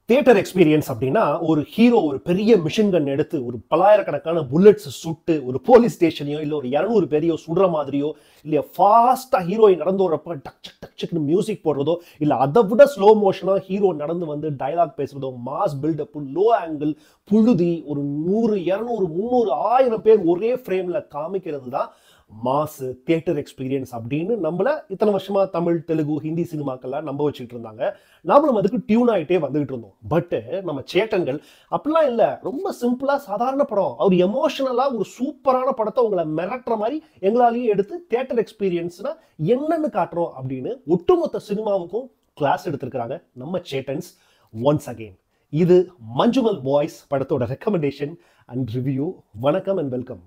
theatre experience அப்படின்னா ஒரு hero ஒரு பெரிய மிஷின் கன் எடுத்து ஒரு பலாயிரக்கணக்கான புல்லட்ஸ் சுட்டு ஒரு போலீஸ் ஸ்டேஷனையோ இல்லை ஒரு இரநூறு பேரையோ சுடுற மாதிரியோ இல்லை ஃபாஸ்ட்டாக ஹீரோயின் நடந்து வரப்ப டக் சக் டக் சக்னு மியூசிக் போடுறதோ இல்லை அதை விட ஸ்லோ மோஷனாக ஹீரோ நடந்து வந்து டயலாக் பேசுறதோ மாஸ் பில்டப் லோ ஆங்கிள் புழுதி ஒரு நூறு இரநூறு முந்நூறு ஆயிரம் பேர் ஒரே ஃப்ரேமில் காமிக்கிறது தான் மாசு தியேட்டர் எக்ஸ்பீரியன்ஸ் அப்படின்னு நம்மள இத்தனை வருஷமா தமிழ் தெலுங்கு ஹிந்தி சினிமாக்கெல்லாம் நம்ப வச்சுட்டு இருந்தாங்க நாமளும் அதுக்கு டியூன் ஆகிட்டே வந்துகிட்டு இருந்தோம் பட் நம்ம சேட்டன்கள் அப்படிலாம் இல்லை ரொம்ப சிம்பிளா சாதாரண படம் அவர் எமோஷனலா ஒரு சூப்பரான படத்தை உங்களை மிரட்டுற மாதிரி எங்களாலேயே எடுத்து தியேட்டர் எக்ஸ்பீரியன்ஸ்னா என்னன்னு காட்டுறோம் அப்படின்னு ஒட்டுமொத்த சினிமாவுக்கும் கிளாஸ் எடுத்திருக்கிறாங்க நம்ம சேட்டன்ஸ் ஒன்ஸ் அகெயின் இது மஞ்சுமல் பாய்ஸ் படத்தோட ரெக்கமெண்டேஷன் அண்ட் ரிவ்யூ வணக்கம் and welcome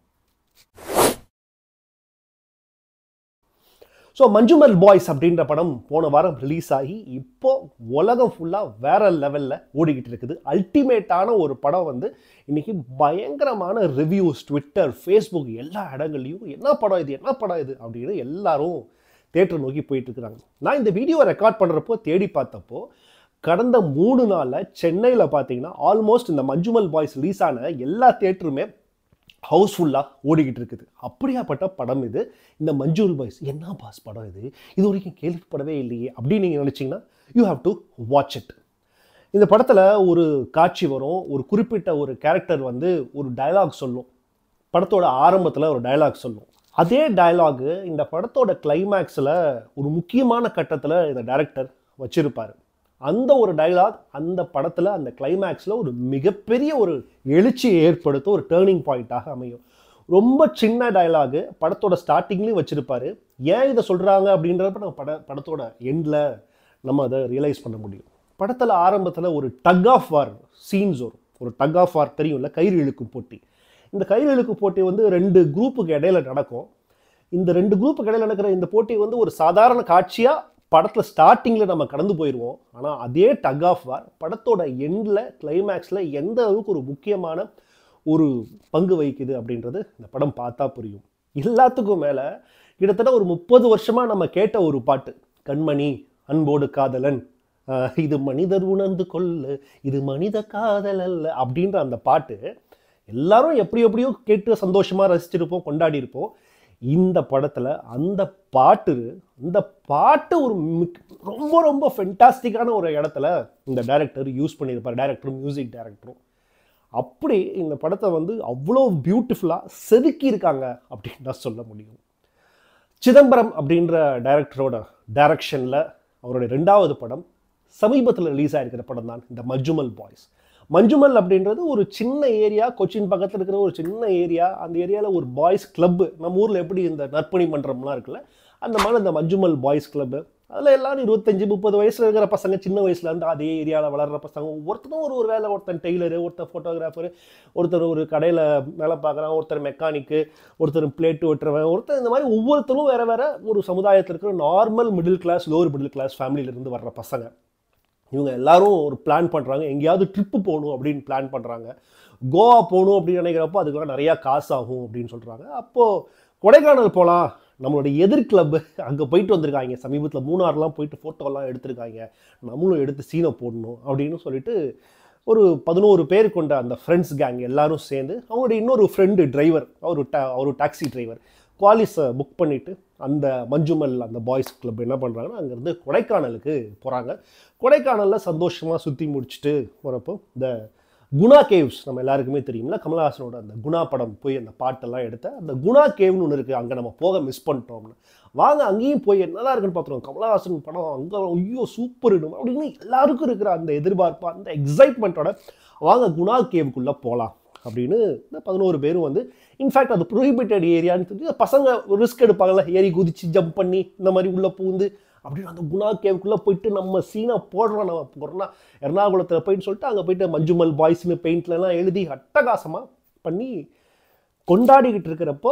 so Manjummel Boys அப்படின்ற படம் போன வாரம் ரிலீஸ் ஆகி இப்போ உலகம் ஃபுல்லாக வேற லெவலில் ஓடிக்கிட்டு இருக்குது அல்டிமேட்டான ஒரு படம் வந்து இன்னைக்கு பயங்கரமான ரிவ்யூஸ் ட்விட்டர் ஃபேஸ்புக் எல்லா இடங்கள்லையும் என்ன படம் இது என்ன படம் இது அப்படின்னு எல்லாரும் தேட்டர் நோக்கி போயிட்டு இருக்கிறாங்க நான் இந்த வீடியோவை ரெக்கார்ட் பண்ணுறப்போ தேடி பார்த்தப்போ கடந்த மூணு நாளில் சென்னையில் பார்த்தீங்கன்னா ஆல்மோஸ்ட் இந்த மஞ்சுமல் பாய்ஸ் ரிலீஸ் ஆன எல்லா தேட்டருமே ஹவுஸ்ஃபுல்லாக ஓடிக்கிட்டு இருக்குது அப்படியாப்பட்ட படம் இது இந்த மஞ்சுல் பாய்ஸ் என்ன பாஸ் படம் இது இது வரைக்கும் கேள்விப்படவே இல்லையே அப்படின்னு நீங்கள் நினச்சிங்கன்னா you have to watch it இந்த படத்தில் ஒரு காட்சி வரும் ஒரு குறிப்பிட்ட ஒரு கேரக்டர் வந்து ஒரு டயலாக் சொல்லும் படத்தோட ஆரம்பத்தில் ஒரு டயலாக் சொல்லும் அதே டயலாகு இந்த படத்தோட கிளைமேக்ஸில் ஒரு முக்கியமான கட்டத்தில் இந்த டைரக்டர் வச்சிருப்பார் அந்த ஒரு டைலாக் அந்த படத்தில் அந்த கிளைமேக்ஸில் ஒரு மிகப்பெரிய ஒரு எழுச்சியை ஏற்படுத்த ஒரு டேர்னிங் பாயிண்ட்டாக அமையும் ரொம்ப சின்ன டயலாகு படத்தோட ஸ்டார்டிங்லேயும் வச்சுருப்பாரு ஏன் இதை சொல்கிறாங்க அப்படின்றப்ப நம்ம பட படத்தோட எண்டில் நம்ம அதை ரியலைஸ் பண்ண முடியும் படத்தில் ஆரம்பத்தில் ஒரு டக் ஆஃப் வார் சீன்ஸ் வரும் ஒரு டக் ஆஃப் வார் தெரியும்ல கயிறு இழுக்கும் போட்டி இந்த கயிறு இழுக்கும் போட்டி வந்து ரெண்டு குரூப்புக்கு இடையில நடக்கும் இந்த ரெண்டு குரூப்புக்கு இடையில நடக்கிற இந்த போட்டி வந்து ஒரு சாதாரண காட்சியாக படத்தில் ஸ்டார்டிங்கில் நம்ம கடந்து போயிடுவோம் ஆனால் அதே டக் ஆஃப் வார் படத்தோட எண்டில் கிளைமேக்ஸில் எந்த அளவுக்கு ஒரு முக்கியமான ஒரு பங்கு வகிக்குது அப்படின்றது இந்த படம் பார்த்தா புரியும் எல்லாத்துக்கும் மேலே கிட்டத்தட்ட ஒரு முப்பது வருஷமாக நம்ம கேட்ட ஒரு பாட்டு கண்மணி அன்போடு காதலன் ஆஹ் இது மனிதர் உணர்ந்து கொள்ளு இது மனித காதல் அல்ல அப்படின்ற அந்த பாட்டு எல்லாரும் எப்படி எப்படியோ கேட்டு சந்தோஷமாக ரசிச்சிருப்போம் கொண்டாடி இருப்போம் இந்த படத்தில் அந்த பாட்டு அந்த பாட்டு ஒரு மிக்- ரொம்ப ரொம்ப ஃபென்டாஸ்டிக்கான ஒரு இடத்துல இந்த டைரக்டர் யூஸ் பண்ணியிருப்பார் டைரக்டரும் மியூசிக் டைரக்டரும் அப்படி இந்த படத்தை வந்து அவ்வளோ பியூட்டிஃபுல்லாக செதுக்கியிருக்காங்க அப்படின்னு தான் சொல்ல முடியும் சிதம்பரம் அப்படின்ற டைரக்டரோட டைரக்ஷனில் அவருடைய ரெண்டாவது படம் சமீபத்தில் ரிலீஸ் ஆயிருக்கிற படம் தான் இந்த மஞ்சுமல் பாய்ஸ் மஞ்சுமல் அப்படின்றது ஒரு சின்ன ஏரியா கொச்சின் பக்கத்தில் இருக்கிற ஒரு சின்ன ஏரியா அந்த ஏரியாவில் ஒரு பாய்ஸ் கிளப்பு நம்ம ஊரில் எப்படி இந்த நற்பணி மன்றம்லாம் இருக்குல்ல அந்த மாதிரி இந்த மஞ்சுமல் பாய்ஸ் கிளப்பு அதில் எல்லாரும் இருபத்தஞ்சு முப்பது வயசில் இருக்கிற பசங்க சின்ன வயசுல இருந்து அதே ஏரியாவில் வளர்கிற பசங்க ஒவ்வொருத்தரும் ஒரு ஒரு வேலை ஒருத்தன் டெய்லரு ஒருத்தர் ஃபோட்டோகிராஃபர் ஒருத்தர் ஒரு கடையில் வேலை பார்க்குறான் ஒருத்தர் மெக்கானிக்கு ஒருத்தர் பிளேட்டு வெட்டுறவன் ஒருத்தர் இந்த மாதிரி ஒவ்வொருத்தரும் வேற வேற ஒரு சமுதாயத்தில் இருக்கிற normal middle class lower middle class ஃபேமிலியிலேருந்து வர்ற பசங்க இவங்க எல்லாரும் ஒரு பிளான் பண்ணுறாங்க எங்கேயாவது ட்ரிப்பு போகணும் அப்படின்னு பிளான் பண்ணுறாங்க கோவா போகணும் அப்படின்னு நினைக்கிறப்போ அதுக்கெல்லாம் நிறையா காசு ஆகும் அப்படின்னு சொல்கிறாங்க அப்போது கொடைக்கானல் போகலாம் நம்மளுடைய எதிர் கிளப் அங்கே போயிட்டு வந்திருக்காங்க சமீபத்தில் மூணாறுலாம் போயிட்டு ஃபோட்டோலாம் எடுத்திருக்காங்க நம்மளும் எடுத்து சீனை போடணும் அப்படின்னு சொல்லிட்டு ஒரு பதினோரு பேர் கொண்ட அந்த ஃப்ரெண்ட்ஸ் கேங் எல்லாரும் சேர்ந்து அவங்களுடைய இன்னொரு ஃப்ரெண்டு டிரைவர் அவர் டா அவர் டாக்ஸி டிரைவர் குவாலிஸை புக் பண்ணிவிட்டு அந்த மஞ்சுமல் அந்த பாய்ஸ் கிளப் என்ன பண்ணுறாங்கன்னா அங்கேருந்து கொடைக்கானலுக்கு போகிறாங்க கொடைக்கானலில் சந்தோஷமாக சுற்றி முடிச்சுட்டு போகிறப்போ இந்த குணா கேவ்ஸ் நம்ம எல்லாருக்குமே தெரியும்ல கமலஹாசனோட அந்த குணா படம் போய் அந்த பாட்டெல்லாம் எடுத்த அந்த குணா கேவ்னு ஒன்று இருக்குது அங்கே நம்ம போக மிஸ் பண்ணிட்டோம்னு வாங்க அங்கேயும் போய் என்னதான் இருக்குன்னு பார்த்துருவோம் கமலஹாசன் படம் அங்கே ஐயோ சூப்பர் அப்படின்னு எல்லாருக்கும் இருக்கிற அந்த எதிர்பார்ப்பு அந்த எக்ஸைட்மெண்ட்டோட வாங்க குணா கேவுக்குள்ளே போகலாம் அப்படின்னு இந்த பதினோரு பேரும் வந்து இன்ஃபேக்ட் அது ப்ரொஹிபிட்டட் ஏரியான்னு சொல்லி பசங்க ரிஸ்க் எடுப்பாங்கல்ல ஏறி குதிச்சு ஜம்ப் பண்ணி இந்த மாதிரி உள்ளே பூந்து அப்படின்னு அந்த குணா கேவுக்குள்ளே போயிட்டு நம்ம சீனை போடுறோம் நம்ம போடுறோம்னா எர்ணாகுளத்தில் போயிட்டு சொல்லிட்டு அங்கே போயிட்டு மஞ்சுமல் பாய்ஸ்னு பெயிண்ட்லலாம் எழுதி அட்டகாசமாக பண்ணி கொண்டாடிக்கிட்டு இருக்கிறப்போ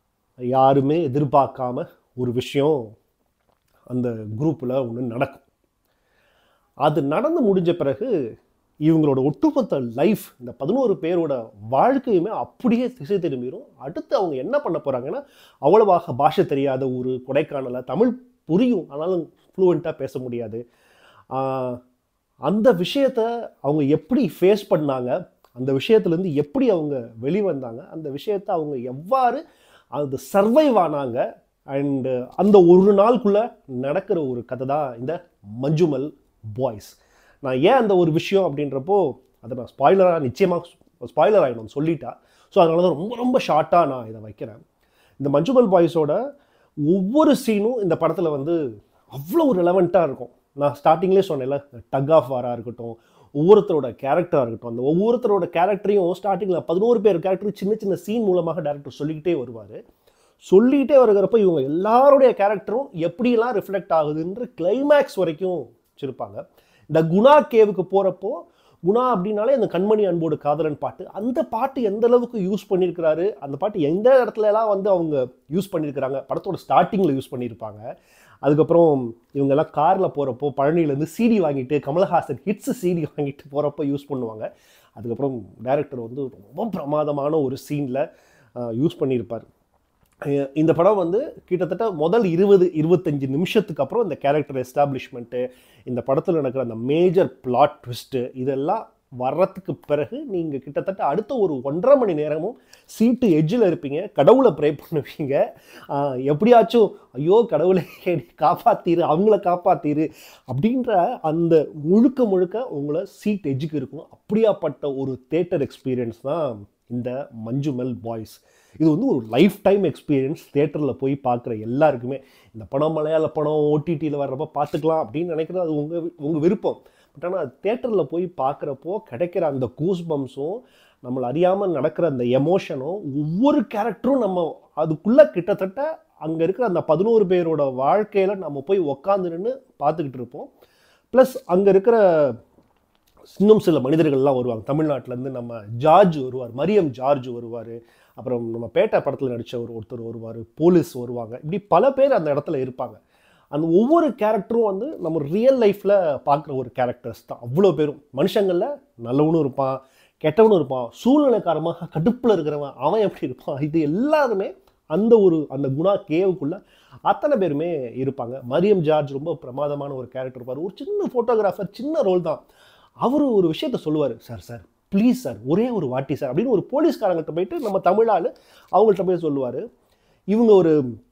யாருமே எதிர்பார்க்காம ஒரு விஷயம் அந்த குரூப்பில் ஒன்று நடக்கும் அது நடந்து முடிஞ்ச பிறகு இவங்களோட ஒட்டுமொத்த லைஃப் இந்த பதினோரு பேரோட வாழ்க்கையுமே அப்படியே திசை திரும்பிடும் அடுத்து அவங்க என்ன பண்ண போகிறாங்கன்னா அவ்வளவாக பாஷை தெரியாத ஒரு கொடைக்கானல தமிழ் புரியும் ஆனாலும் ஃப்ளூவெண்ட்டாக பேச முடியாது ஆஹ் அந்த விஷயத்த அவங்க எப்படி ஃபேஸ் பண்ணாங்க அந்த விஷயத்துலேருந்து எப்படி அவங்க வெளிவந்தாங்க அந்த விஷயத்த அவங்க எவ்வாறு அது சர்வைவ் ஆனாங்க அண்டு அந்த ஒரு நாளுக்குள்ளே நடக்கிற ஒரு கதை தான் இந்த மஞ்சுமல் பாய்ஸ் நான் ஏன் அந்த ஒரு விஷயம் அப்படின்றப்போ அதை நான் ஸ்பாய்லராக நிச்சயமாக ஸ்பாய்லர் ஆகிடும் சொல்லிட்டா ஸோ அதனால தான் ரொம்ப ரொம்ப ஷார்ட்டாக நான் இதை வைக்கிறேன் இந்த மஞ்சுமல் பாய்ஸோட ஒவ்வொரு சீனும் இந்த படத்தில் வந்து அவ்வளோ ஒரு ரெலவெண்ட்டாக இருக்கும் நான் ஸ்டார்டிங்லேயே சொன்னேன்ல டக் ஆஃப் வாராக இருக்கட்டும் ஒவ்வொருத்தரோட கேரக்டராக இருக்கட்டும் அந்த ஒவ்வொருத்தரோட கேரக்டரையும் ஸ்டார்டிங்கில் பதினோரு பேர் கேரக்டர் சின்ன சின்ன சீன் மூலமாக டேரக்டர் சொல்லிக்கிட்டே வருவார் சொல்லிக்கிட்டே வருகிறப்ப இவங்க எல்லாருடைய கேரக்டரும் எப்படியெல்லாம் ரிஃப்ளெக்ட் ஆகுதுன்ற கிளைமேக்ஸ் வரைக்கும் வச்சுருப்பாங்க இந்த குணா கேவுக்கு போகிறப்போ குணா அப்படின்னாலே அந்த கண்மணி அன்போடு காதலன் பாட்டு அந்த பாட்டு எந்த அளவுக்கு யூஸ் பண்ணியிருக்கிறாரு அந்த பாட்டு எந்த இடத்துல எல்லாம் வந்து அவங்க யூஸ் பண்ணியிருக்கிறாங்க படத்தோட ஸ்டார்டிங்கில் யூஸ் பண்ணியிருப்பாங்க அதுக்கப்புறம் இவங்கெல்லாம் காரில் போகிறப்போ பழனியிலேருந்து சிடி வாங்கிட்டு கமலஹாசன் ஹிட்ஸ் சிடி வாங்கிட்டு போகிறப்போ யூஸ் பண்ணுவாங்க அதுக்கப்புறம் டைரக்டர் வந்து ரொம்ப பிரமாதமான ஒரு சீனில் யூஸ் பண்ணியிருப்பார் அஹ் இந்த படம் வந்து கிட்டத்தட்ட முதல் இருபது இருபத்தஞ்சு நிமிஷத்துக்கு அப்புறம் இந்த கேரக்டர் எஸ்டாப்ளிஷ்மெண்ட்டு இந்த படத்தில் நடக்கிற அந்த மேஜர் பிளாட் ட்விஸ்ட்டு இதெல்லாம் வர்றதுக்கு பிறகு நீங்கள் கிட்டத்தட்ட அடுத்த ஒரு ஒன்றரை மணி நேரமும் சீட்டு எட்ஜில் இருப்பீங்க கடவுளை ப்ரே பண்ணுவீங்க ஆஹ் எப்படியாச்சும் ஐயோ கடவுளை என்னை காப்பாத்திரு அவங்கள காப்பாத்திரு அப்படின்ற அந்த முழுக்க முழுக்க உங்களை சீட் எட்ஜுக்கு இருக்கும் அப்படியாப்பட்ட ஒரு தேட்டர் எக்ஸ்பீரியன்ஸ் தான் இந்த மஞ்சுமல் பாய்ஸ் இது வந்து ஒரு லைஃப் டைம் எக்ஸ்பீரியன்ஸ் தேட்டரில் போய் பார்க்குற எல்லாருக்குமே இந்த படம் மலையாள படம் ஓடிடியில் வர்றப்ப பார்த்துக்கலாம் அப்படின்னு நினைக்கிறது அது உங்கள் உங்கள் விருப்பம் பட் ஆனால் தேட்டரில் போய் பார்க்குறப்போ கிடைக்கிற அந்த கூஸ் பம்ஸும் நம்மளை அறியாமல் நடக்கிற அந்த எமோஷனும் ஒவ்வொரு கேரக்டரும் நம்ம அதுக்குள்ளே கிட்டத்தட்ட அங்கே இருக்கிற அந்த பதினோரு பேரோட வாழ்க்கையில் நம்ம போய் உக்காந்து நின்று பார்த்துக்கிட்டு இருப்போம் ப்ளஸ் அங்கே இருக்கிற இன்னும் சில மனிதர்கள்லாம் வருவாங்க தமிழ்நாட்டிலேருந்து நம்ம ஜார்ஜ் வருவார் மரியம் ஜார்ஜ் வருவார் அப்புறம் நம்ம பேட்டா படத்தில் நடித்த ஒரு ஒருத்தர் வருவார் போலீஸ் வருவாங்க இப்படி பல பேர் அந்த இடத்துல இருப்பாங்க அந்த ஒவ்வொரு கேரக்டரும் வந்து நம்ம ரியல் லைஃப்பில் பார்க்குற ஒரு கேரக்டர்ஸ் தான் அவ்வளோ பேரும் மனுஷங்களில் நல்லவனும் இருப்பான் கெட்டவனும் இருப்பான் சூழ்நிலை காரணமாக கடுப்பில் இருக்கிறவன் அவன் எப்படி இருப்பான் இது எல்லாருமே அந்த ஒரு அந்த குணா கேவுக்குள்ள அத்தனை பேருமே இருப்பாங்க மரியம் ஜார்ஜ் ரொம்ப பிரமாதமான ஒரு கேரக்டர் இருப்பார் ஒரு சின்ன ஃபோட்டோகிராஃபர் சின்ன ரோல் தான் அவர் ஒரு விஷயத்த சொல்லுவார் சார் சார் ப்ளீஸ் சார் ஒரே ஒரு வாட்டி சார் அப்படின்னு ஒரு போலீஸ்காரங்கள்ட்ட போயிட்டு நம்ம தமிழால் அவங்கள்ட்ட போய் சொல்லுவார் இவங்க ஒரு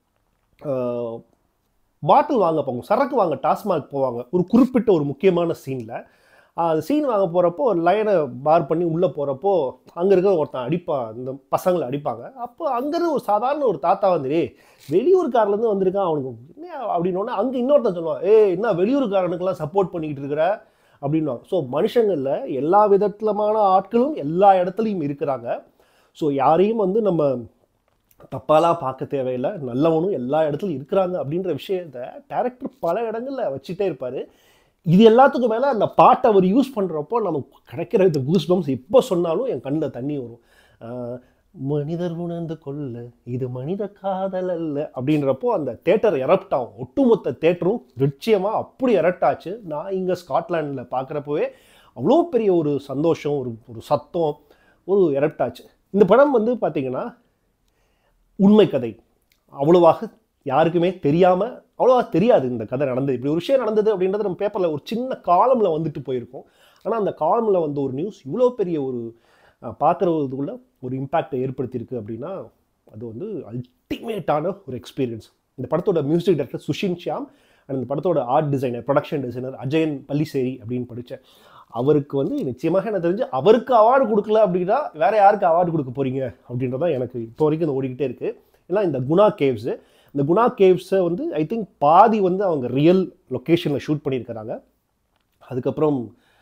பாட்டில் வாங்க போவாங்க சரக்கு வாங்க டாஸ்மாக் போவாங்க ஒரு குறிப்பிட்ட ஒரு முக்கியமான சீனில் அந்த சீன் வாங்க போகிறப்போ ஒரு லைனை பார் பண்ணி உள்ளே போகிறப்போ அங்கே இருக்கிற ஒருத்தன் அடிப்பான் இந்த பசங்களை அடிப்பாங்க அப்போ அங்கேருந்து ஒரு சாதாரண ஒரு தாத்தா வந்து "ஏய், வெளியூர்காரிலேருந்து வந்திருக்கான் அவனுக்கு என்ன அப்படின்னோடனே அங்கே இன்னொருத்தன் சொல்லுவான் ஏ என்ன வெளியூர்காரனுக்கெல்லாம் சப்போர்ட் பண்ணிக்கிட்டு இருக்கிற அப்படின்வாங்க ஸோ மனுஷங்களில் எல்லா விதத்துலமான ஆட்களும் எல்லா இடத்துலையும் இருக்கிறாங்க ஸோ யாரையும் வந்து நம்ம தப்பாலாம் பார்க்க தேவையில்லை நல்லவனும் எல்லா இடத்துலையும் இருக்கிறாங்க அப்படின்ற விஷயத்த டேரக்டர் பல இடங்களில் வச்சுட்டே இருப்பார் இது எல்லாத்துக்கும் மேலே அந்த பாட்டை அவர் யூஸ் பண்ணுறப்போ நமக்கு கிடைக்கிற இந்த கூஸ் பம்ஸ் இப்போ சொன்னாலும் என் கண்ணில் தண்ணி வரும் ஆஹ், மனிதர் உணர்ந்து கொள்ள இது மனித காதல் அல்ல அப்படின்றப்போ அந்த தேட்டர் எரப்ட் ஆகும் ஒட்டுமொத்த தேட்டரும் நிச்சயமாக அப்படி எரப்ட் ஆச்சு நான் இங்கே ஸ்காட்லாண்டில் பார்க்குறப்பவே அவ்வளோ பெரிய ஒரு சந்தோஷம் ஒரு ஒரு சத்தம் ஒரு எரப்ட் ஆச்சு இந்த படம் வந்து பார்த்தீங்கன்னா உண்மை கதை அவ்வளவாக யாருக்குமே தெரியாமல் அவ்வளோவா தெரியாது இந்த கதை நடந்தது இப்படி ஒரு விஷயம் நடந்தது அப்படின்றது நம்ம பேப்பரில் ஒரு சின்ன காலமில் வந்துட்டு போயிருக்கோம் ஆனால் அந்த காலமில் வந்த ஒரு நியூஸ் இவ்வளோ பெரிய ஒரு பார்க்குறதுக்குள்ள ஒரு இம்பேக்டை ஏற்படுத்தியிருக்கு அப்படின்னா அது வந்து அல்டிமேட்டான ஒரு எக்ஸ்பீரியன்ஸ் இந்த படத்தோட music director Sushin Shyam and இந்த படத்தோட art designer production designer Ajayan Pallissery அப்படின்னு படித்தேன் அவருக்கு வந்து நிச்சயமாக எனக்கு தெரிஞ்சு அவருக்கு அவார்டு கொடுக்கல அப்படின்னா வேற யாருக்கு அவார்டு கொடுக்க போறீங்க அப்படின்றதான் எனக்கு இப்போ வரைக்கும் இது ஓடிக்கிட்டே இருக்கு ஏன்னா இந்த குணா கேவ்ஸு இந்த குணா கேவ்ஸை வந்து ஐ திங்க் பாதி வந்து அவங்க ரியல் லொக்கேஷனில் ஷூட் பண்ணியிருக்கிறாங்க அதுக்கப்புறம்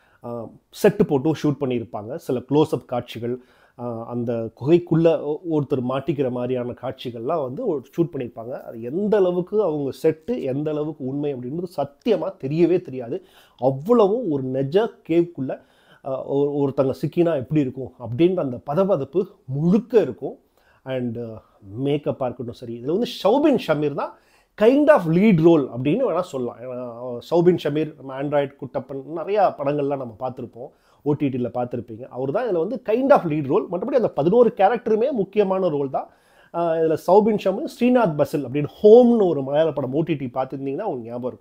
செட்டு போட்டும் ஷூட் பண்ணியிருப்பாங்க சில க்ளோஸ்அப் காட்சிகள் ஆஹ் அந்த குகைக்குள்ளே ஒருத்தர் மாட்டிக்கிற மாதிரியான காட்சிகள்லாம் வந்து ஷூட் பண்ணியிருப்பாங்க அது எந்த அளவுக்கு அவங்க செட்டு எந்த அளவுக்கு உண்மை அப்படின்றது சத்தியமாக தெரியவே தெரியாது அவ்வளவும் ஒரு நெஜ கேவுக்குள்ளே ஒருத்தங்க சிக்கினா எப்படி இருக்கும் அப்படின்ற அந்த பதபதப்பு முழுக்க இருக்கும் அண்ட் மேக்கப்பாக இருக்கட்டும் சரி இதில் வந்து ஷௌபின் ஷமீர் தான் கைண்ட் ஆஃப் லீட் ரோல் அப்படின்னு வேணால் சொல்லலாம் ஏன்னா, சௌபின் ஷமீர் நம்ம ஆண்ட்ராய்டு குட்டப்பன் நிறையா படங்கள்லாம் நம்ம பார்த்துருப்போம் ஓடிடியில் பார்த்துருப்பீங்க அவர் தான் இதில் வந்து கைண்ட் ஆஃப் லீட் ரோல் மற்றபடி அந்த பதினோரு கேரக்டருமே முக்கியமான ரோல் தான் இதில் சௌபின் ஷமீர் ஸ்ரீநாத் பசில் அப்படின்னு ஹோம்னு ஒரு மலையாள படம் ஓடிடி பார்த்துருந்தீங்கன்னா உங்களுக்கு ஞாபகம் இருக்கும்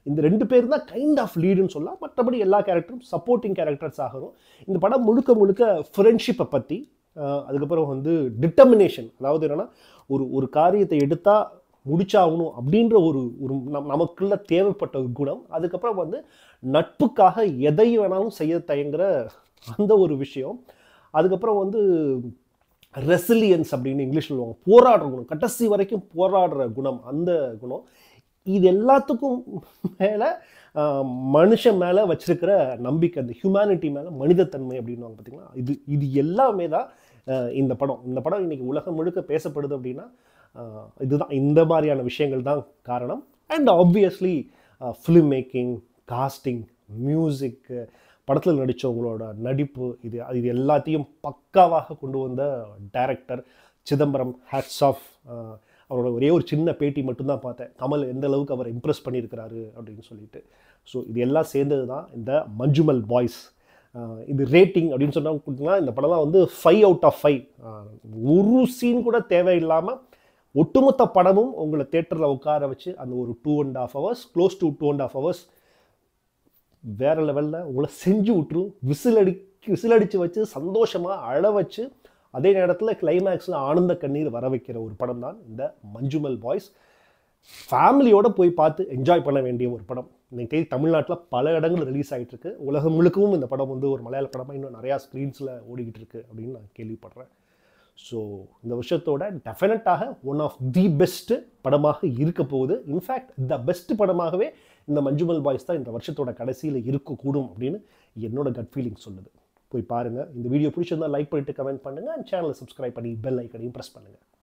இந்த ரெண்டு பேர் தான் கைண்ட் ஆஃப் லீடுன்னு சொல்லலாம் மற்றபடி எல்லா கேரக்டரும் சப்போர்ட்டிங் கேரக்டர்ஸ் ஆகணும் இந்த படம் முழுக்க முழுக்க ஃப்ரெண்ட்ஷிப்பை பற்றி அதுக்கப்புறம் வந்து டிட்டர்மினேஷன் அதாவது என்னென்னா ஒரு ஒரு காரியத்தை எடுத்தால் முடிச்சாகணும் அப்படின்ற ஒரு ஒரு நம் நமக்குள்ள தேவைப்பட்ட ஒரு குணம் அதுக்கப்புறம் வந்து நட்புக்காக எதை வேணாலும் செய்ய தயங்குற அந்த ஒரு விஷயம் அதுக்கப்புறம் வந்து ரெசிலியன்ஸ் அப்படின்னு இங்கிலீஷ் சொல்லுவாங்க போராடுற குணம் கடைசி வரைக்கும் போராடுற குணம் அந்த குணம் இது எல்லாத்துக்கும் மேலே மனுஷன் மேலே வச்சிருக்கிற நம்பிக்கை அந்த ஹியூமனிட்டி மேலே மனிதத்தன்மை அப்படின்வாங்க பார்த்தீங்களா இது இது எல்லாமே தான் அஹ், இந்த படம் இந்த படம் இன்னைக்கு உலகம் முழுக்க பேசப்படுது அப்படின்னா அஹ், இதுதான் இந்த மாதிரியான விஷயங்கள் தான் காரணம் and obviously film making casting music படத்தில் நடித்தவங்களோட நடிப்பு இது இது எல்லாத்தையும் பக்காவாக கொண்டு வந்த டைரக்டர் சிதம்பரம் ஹேட்ஸ் ஆஃப் அவரோட ஒரே ஒரு சின்ன பேட்டி மட்டும்தான் பார்த்தேன் கமல் எந்த அளவுக்கு அவர் இம்ப்ரெஸ் பண்ணியிருக்கிறாரு அப்படின்னு சொல்லிட்டு ஸோ இது எல்லாம் சேர்ந்தது தான் இந்த மஞ்சுமல் பாய்ஸ் இது ரேட்டிங் அப்படின்னு சொன்னால் கொடுத்தீங்கன்னா இந்த படம்லாம் வந்து ஃபைவ் அவுட் ஆஃப் ஃபைவ் ஒரு சீன் கூட தேவையில்லாமல் ஒட்டுமொத்த படமும் உங்களை தேட்டரில் உட்கார வச்சு அந்த ஒரு two and half hours close to two and half hours வேற லெவலில் உங்களை செஞ்சு விட்டுரும் விசில் அடி விசில் அடித்து வச்சு சந்தோஷமாக அழ வச்சு அதே நேரத்தில் கிளைமேக்ஸில் ஆனந்த கண்ணீர் வர வைக்கிற ஒரு படம் தான் இந்த மஞ்சுமல் பாய்ஸ் ஃபேமிலியோட போய் பார்த்து என்ஜாய் பண்ண வேண்டிய ஒரு படம் இன்னைக்கு தேதி தமிழ்நாட்டில் பல இடங்கள் ரிலீஸ் ஆகிட்டு இருக்கு உலகம் முழுக்கவும் இந்த படம் வந்து ஒரு மலையாள படமாக இன்னும் நிறையா ஸ்க்ரீன்ஸில் ஓடிக்கிட்டு இருக்கு அப்படின்னு நான் கேள்விப்படுறேன் ஸோ இந்த வருஷத்தோட டெஃபினட்டாக ஒன் ஆஃப் தி பெஸ்ட் படமாக இருக்க போகுது இன்ஃபேக்ட் த பெஸ்ட் படமாகவே இந்த மஞ்சுமல் பாய்ஸ் தான் இந்த வருஷத்தோட கடைசியில் இருக்கக்கூடும் அப்படின்னு என்னோட கட் ஃபீலிங் சொல்லுது போய் பாருங்கள் இந்த வீடியோ பிடிச்சிருந்தா லைக் பண்ணிட்டு கமெண்ட் பண்ணுங்கள் அண்ட் சேனலை சப்ஸ்கிரைப் பண்ணி பெல் ஐக்கனையும் ப்ரெஸ் பண்ணுங்கள்